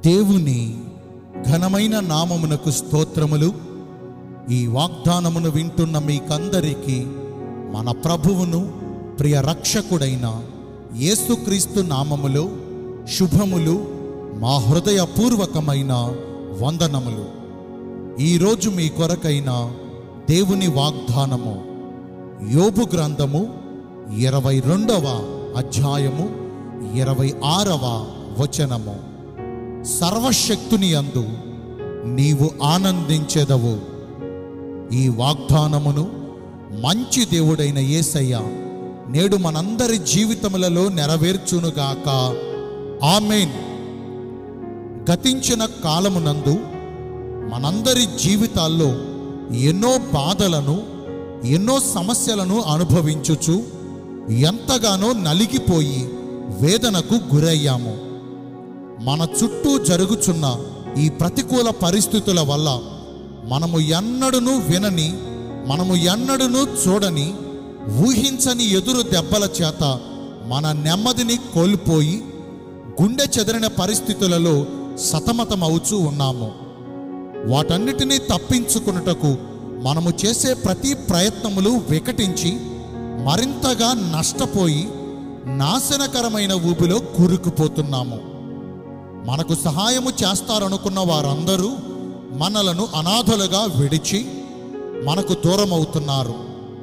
దేవుని ఘనమైన నామమునకు స్తోత్రములు ఈ వాగ్దానమును వింటున్న మీకందరికీ మన ప్రభువును ప్రియ రక్షకుడైన యేసుక్రీస్తు నామములో శుభములు మా హృదయపూర్వకమైన వందనములు ఈరోజు మీ కొరకైన దేవుని వాగ్దానము యోబు గ్రంథము ఇరవై రెండవ అధ్యాయము ఇరవై ఆరవ వచనము సర్వశక్తుని అందు నీవు ఆనందించెదవు ఈ వాగ్దానమును మంచి దేవుడైన యేసయ్య నేడు మనందరి జీవితములలో నెరవేర్చునుగాక ఆమెన్ గతించిన కాలమునందు మనందరి జీవితాల్లో ఎన్నో బాధలను ఎన్నో సమస్యలను అనుభవించుచు ఎంతగానో నలిగిపోయి వేదనకు గురయ్యాము మన చుట్టూ జరుగుచున్న ఈ ప్రతికూల పరిస్థితుల వల్ల మనము ఎన్నడూను వినని మనము ఎన్నడూను చూడని ఊహించని ఎదురు దెబ్బల చేత మన నెమ్మదిని కోల్పోయి గుండె చెదరిన పరిస్థితులలో సతమతమవుచూ ఉన్నాము వాటన్నిటినీ తప్పించుకున్నటకు మనము చేసే ప్రతి ప్రయత్నములు వికటించి మరింతగా నష్టపోయి నాశనకరమైన ఊబిలో కూరుకుపోతున్నాము మనకు సహాయము చేస్తారనుకున్న వారందరూ మనలను అనాథలుగా విడిచి మనకు దూరం అవుతున్నారు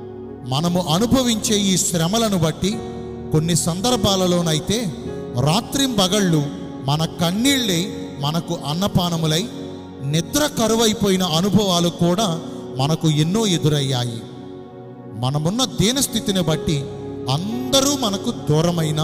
మనము అనుభవించే ఈ శ్రమలను బట్టి కొన్ని సందర్భాలలోనైతే రాత్రింబగళ్ళు మన కన్నీళ్ళే మనకు అన్నపానములై నిద్ర కరువైపోయిన అనుభవాలు కూడా మనకు ఎన్నో ఎదురయ్యాయి మనమున్న దీనస్థితిని బట్టి అందరూ మనకు దూరమైన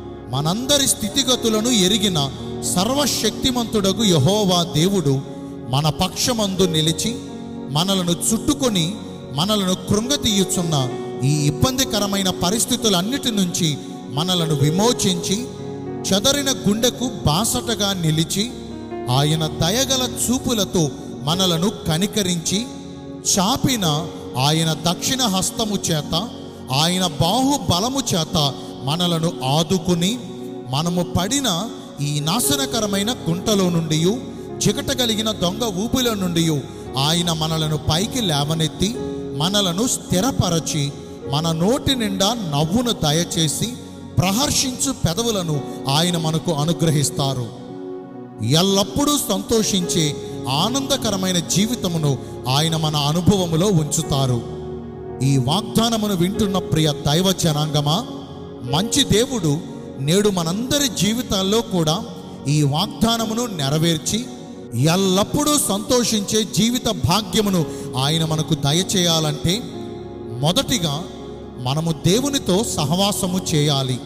మనందరి స్థితిగతులను ఎరిగిన సర్వశక్తిమంతుడగు యహోవా దేవుడు మన పక్షమందు నిలిచి మనలను చుట్టుకొని మనలను కృంగతీయుచున్న ఈ ఇబ్బందికరమైన పరిస్థితులన్నిటి నుంచి మనలను విమోచించి చెదరిన గుండెకు బాసటగా నిలిచి ఆయన దయగల చూపులతో మనలను కనికరించి చాపిన ఆయన దక్షిణ హస్తము చేత ఆయన బాహుబలము చేత మనలను ఆదుకుని మనము పడిన ఈ నాశనకరమైన గుంటలో నుండి చికట కలిగిన దొంగ ఊపిలో నుండి ఆయన మనలను పైకి లేవనెత్తి మనలను స్థిరపరచి మన నోటి నిండా నవ్వును దయచేసి ప్రహర్షించు పెదవులను ఆయన మనకు అనుగ్రహిస్తారు ఎల్లప్పుడూ సంతోషించే ఆనందకరమైన జీవితమును ఆయన మన అనుభవములో ఉంచుతారు ఈ వాగ్దానమును వింటున్న ప్రియ దైవ జనాంగమా మంచి దేవుడు నేడు మనందరి జీవితాల్లో కూడా ఈ వాగ్దానమును నెరవేర్చి ఎల్లప్పుడూ సంతోషించే జీవిత భాగ్యమును ఆయన మనకు దయచేయాలంటే మొదటిగా మనము దేవునితో సహవాసము చేయాలి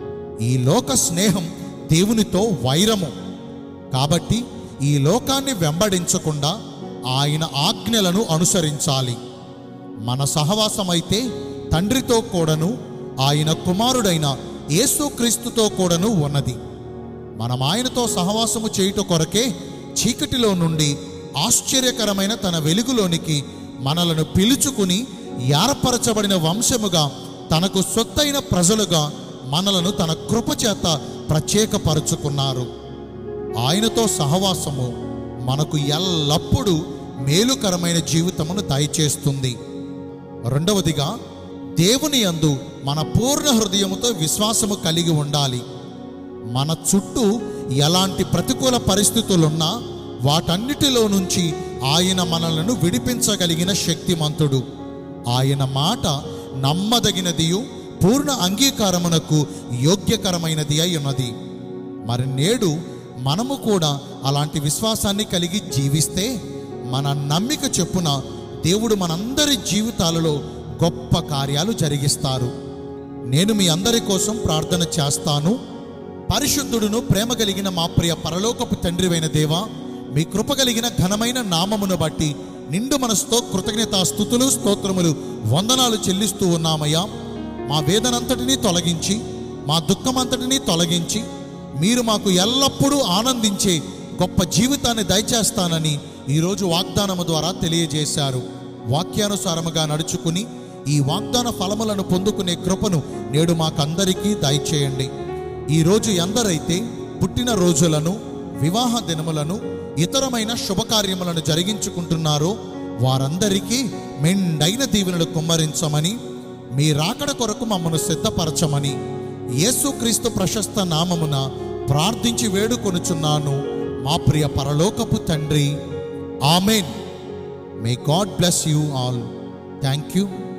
ఈ లోక స్నేహం దేవునితో వైరము కాబట్టి ఈ లోకాన్ని వెంబడించకుండా ఆయన ఆజ్ఞలను అనుసరించాలి మన సహవాసమైతే తండ్రితో కూడాను ఆయన కుమారుడైన యేసుక్రీస్తుతో కూడాను ఉన్నది మనం ఆయనతో సహవాసము చేయుట కొరకే చీకటిలో నుండి ఆశ్చర్యకరమైన తన వెలుగులోనికి మనలను పిలుచుకుని ఏర్పరచబడిన వంశముగా తనకు సొత్తైన ప్రజలుగా మనలను తన కృపచేత ప్రత్యేకపరుచుకున్నారు ఆయనతో సహవాసము మనకు ఎల్లప్పుడూ మేలుకరమైన జీవితమును దయచేస్తుంది రెండవదిగా దేవుని యందు మన పూర్ణ హృదయముతో విశ్వాసము కలిగి ఉండాలి మన చుట్టూ ఎలాంటి ప్రతికూల పరిస్థితులున్నా వాటన్నిటిలో నుంచి ఆయన మనలను విడిపించగలిగిన శక్తిమంతుడు ఆయన మాట నమ్మదగినదియు పూర్ణ అంగీకారమునకు యోగ్యకరమైనది అయి ఉన్నది మరి నేడు మనము కూడా అలాంటి విశ్వాసాన్ని కలిగి జీవిస్తే మన నమ్మిక చెప్పున దేవుడు మనందరి జీవితాలలో గొప్ప కార్యాలు జరిగిస్తారు నేను మీ అందరి కోసం ప్రార్థన చేస్తాను పరిశుద్ధుడును ప్రేమ కలిగిన మా ప్రియ పరలోకపు తండ్రివైన దేవా మీ కృప కలిగిన ఘనమైన నామమును బట్టి నిండు మనసుతో కృతజ్ఞతా స్థుతులు స్తోత్రములు వందనాలు చెల్లిస్తూ ఉన్నామయ్యా మా వేదనంతటినీ తొలగించి మా దుఃఖమంతటినీ తొలగించి మీరు మాకు ఎల్లప్పుడూ ఆనందించే గొప్ప జీవితాన్ని దయచేస్తానని ఈరోజు వాగ్దానము ద్వారా తెలియజేశారు వాక్యానుసారముగా నడుచుకుని ఈ వాగ్దాన ఫలములను పొందుకునే కృపను నేడు మాకందరికీ దయచేయండి ఈరోజు ఎందరైతే పుట్టిన రోజులను వివాహ దినములను ఇతరమైన శుభకార్యములను జరిగించుకుంటున్నారో వారందరికీ మెండైన దీవెనలు కుమ్మరించమని మీ రాకడ కొరకు మమ్మను సిద్ధపరచమని యేసుక్రీస్తు ప్రశస్త నామమున ప్రార్థించి వేడుకొనుచున్నాను మా ప్రియ పరలోకపు తండ్రి amen may God bless you all thank you